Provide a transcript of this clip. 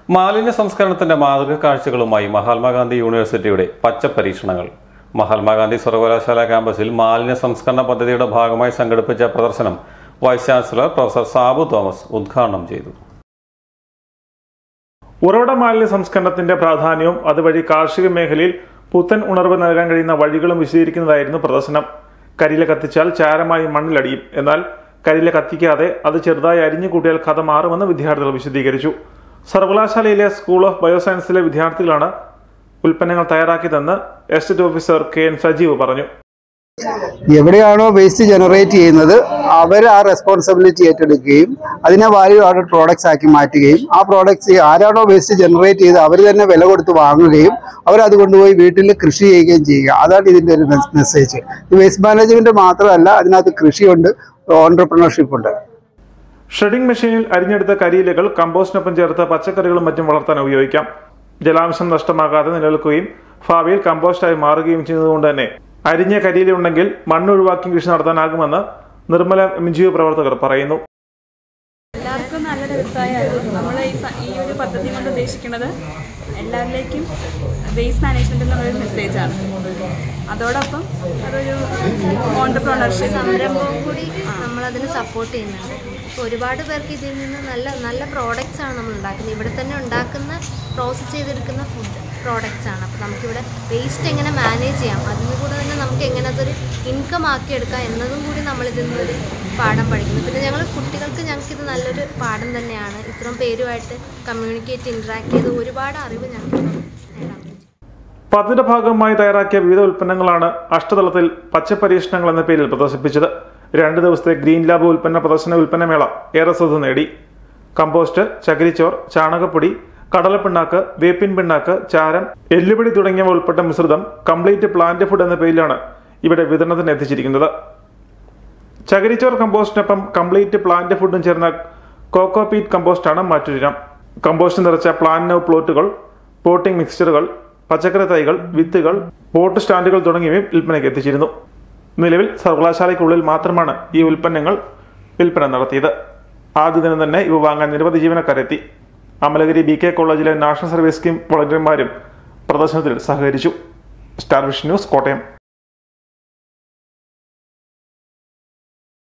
മാലിന്യ സംസ്കരണത്തിന്റെ മാതൃക കാഴ്ചകളുമായി മഹാത്മാഗാന്ധി യൂണിവേഴ്സിറ്റിയുടെ പച്ച പരീക്ഷണങ്ങൾ മഹാത്മാഗാന്ധി സർവകലാശാല ക്യാമ്പസിൽ മാലിന്യ സംസ്കരണ പദ്ധതിയുടെ ഭാഗമായി സംഘടിപ്പിച്ച പ്രദർശനം vice chancellor professor Sabu Thomas ഉദ്ഘാടനം ചെയ്തു ഉറവിട മാലിന്യ സംസ്കരണത്തിന്റെ പ്രാധാന്യവും അതുവഴി കാർഷിക മേഖലയിൽ പുത്തൻ ഉണർവ് നൽകാൻ കഴിയുന്ന വഴികളും വിശദീകരിക്കുന്നതായിരുന്നു പ്രദർശനം കരിയില കത്തിച്ചാൽ ചാരമായി മണ്ണിലടിയും എന്നാൽ കരിയില കത്തിക്കാതെ അത് ചെറുതായി അരിഞ്ഞു കൂട്ടിയാൽ കഥ മാറുമെന്ന് വിദ്യാർത്ഥികൾ വിശദീകരിച്ചു സർവകലാശാലയിലെ സ്കൂൾ ഓഫ് ബയോസയൻസിലെ വിദ്യാർത്ഥികളാണ് ഉൽപ്പന്നങ്ങൾ തയ്യാറാക്കിയതെന്ന് estate officer K N Sajeev പറഞ്ഞു എവിടെയാണോ വേസ്റ്റ് ജനറേറ്റ് ചെയ്യുന്നത് അവർ ആ റെസ്പോൺസിബിലിറ്റി ഏറ്റെടുക്കുകയും അതിനെ വാല്യൂ ആഡഡ് പ്രോഡക്ട്സ് ആക്കി മാറ്റുകയും ആ പ്രോഡക്ട്സ് ആരാണോ വേസ്റ്റ് ജനറേറ്റ് ചെയ്ത് അവർ തന്നെ വില കൊടുത്ത് വാങ്ങുകയും അവർ അത് കൊണ്ടുപോയി വീട്ടിൽ കൃഷി ചെയ്യുകയും ചെയ്യുക അതാണ് ഇതിൻ്റെ ഒരു മെസ്സേജ് ഇത് വേസ്റ്റ് മാനേജ്മെന്റ് മാത്രമല്ല അതിനകത്ത് കൃഷിയുണ്ട് ഓൺടർപ്രണർഷിപ്പ് ഉണ്ട് ഷ്രെഡിംഗ് മെഷീനിൽ അരിഞ്ഞെടുത്ത കരിയിലകൾ കമ്പോസ്റ്റിനൊപ്പം ചേർത്ത് പച്ചക്കറികളും മറ്റും വളർത്താൻ ഉപയോഗിക്കാം ജലാംശം നഷ്ടമാകാതെ നിലനിൽക്കുകയും ഭാവിയിൽ കമ്പോസ്റ്റായി മാറുകയും ചെയ്യുന്നതുകൊണ്ട് തന്നെ അരിഞ്ഞ കരിയില ഉണ്ടെങ്കിൽ മണ്ണ് ഒഴിവാക്കി കൃഷി നടത്താനാകുമെന്ന് നിർമ്മല എം ജി ഒ പ്രവർത്തകർ പറയുന്നു എല്ലാവർക്കും നല്ലൊരു അഭിപ്രായമായിരുന്നു നമ്മൾ ഈ സ- ഈ ഒരു പദ്ധതി കൊണ്ട് ഉദ്ദേശിക്കുന്നത് എല്ലാവരിലേക്കും വേസ്റ്റ് മാനേജ്മെന്റ് എന്നുള്ളൊരു മെസ്സേജാണ് അതോടൊപ്പം അതൊരു ഓണ്ടർപ്രണർഷിപ്പ് സംരംഭവും കൂടി നമ്മളതിന് സപ്പോർട്ട് ചെയ്യുന്നുണ്ട് ഇപ്പോൾ ഒരുപാട് പേർക്ക് ഇതിൽ നിന്ന് നല്ല നല്ല പ്രോഡക്റ്റ്സ് ആണ് നമ്മൾ ഉണ്ടാക്കുന്നത് ഇവിടെ തന്നെ ഉണ്ടാക്കുന്ന പ്രോസസ്സ് ചെയ്തെടുക്കുന്ന ഫുഡ് പ്രോഡക്റ്റ്സ് ആണ് അപ്പോൾ നമുക്കിവിടെ വേസ്റ്റ് എങ്ങനെ മാനേജ് ചെയ്യാം അതിന് കൂടെ തന്നെ നമുക്ക് എങ്ങനെ അതൊരു ഇൻകം ആക്കി എടുക്കാം എന്നതും കൂടി നമ്മൾ ഇതിൽ നിന്നൊരു പാഠം പഠിക്കുന്നു പിന്നെ ഞങ്ങൾ കുട്ടികൾക്ക് ഞങ്ങൾക്കിത് നല്ലൊരു പാഠം തന്നെയാണ് ഇത്രയും പേരുമായിട്ട് കമ്മ്യൂണിക്കേറ്റ് ഇൻട്രാക്ട് ചെയ്ത് ഒരുപാട് അറിവ് ഞങ്ങൾക്ക് നേടാൻ പറ്റും പദ്ധതിയുടെ ഭാഗമായി തയ്യാറാക്കിയ വിവിധ ഉൽപ്പന്നങ്ങളാണ് അഷ്ടതലത്തിൽ പച്ചപരീക്ഷണങ്ങൾ എന്ന പേരിൽ പ്രദർശിപ്പിച്ചത് രണ്ട് ദിവസത്തെ ഗ്രീൻ ലാബ് ഉൽപ്പന്ന പ്രദർശന ഉൽപ്പന്നമേള ഏറെ ശ്രദ്ധ നേടി കമ്പോസ്റ്റ് ചകിരിച്ചോർ ചാണകപ്പൊടി കടലപ്പിണ്ണാക്ക് വേപ്പിൻ പിണ്ണാക്ക് ചാരം എല്ലുപൊടി തുടങ്ങിയവ ഉൾപ്പെട്ട മിശ്രിതം കംപ്ലീറ്റ് പ്ലാന്റ് ഫുഡ് എന്ന പേരിലാണ് ഇവിടെ വിതരണത്തിന് എത്തിച്ചിരിക്കുന്നത് ചകിരിച്ചോർ കമ്പോസ്റ്റിനൊപ്പം കംപ്ലീറ്റ് പ്ലാന്റ് ഫുഡും ചേർന്ന കോക്കോപീറ്റ് കമ്പോസ്റ്റാണ് മറ്റൊരിനം കമ്പോസ്റ്റ് നിറച്ച പ്ലാന്റ് നൗ പ്ലോട്ടുകൾ പോട്ടിംഗ് മിക്സ്ചറുകൾ പച്ചക്കറി തൈകൾ വിത്തുകൾ പോട്ട് സ്റ്റാൻഡുകൾ തുടങ്ങിയവയും വിൽപ്പനയ്ക്ക് എത്തിച്ചിരുന്നു നിലവിൽ സർവകലാശാലയ്ക്കുള്ളിൽ മാത്രമാണ് ഈ ഉൽപ്പന്നങ്ങൾ വിൽപ്പന നടത്തിയത് ആദ്യ ദിനം തന്നെ ഇവ വാങ്ങാൻ നിരവധി ജീവനക്കാരെത്തി അമലഗിരി ബി കെ കോളേജിലെ നാഷണൽ സർവീസ് സ്കീം വളണ്ടിയർമാരും പ്രദർശനത്തിൽ സഹകരിച്ചു സ്റ്റാർ വിഷൻ ന്യൂസ് കോട്ടയം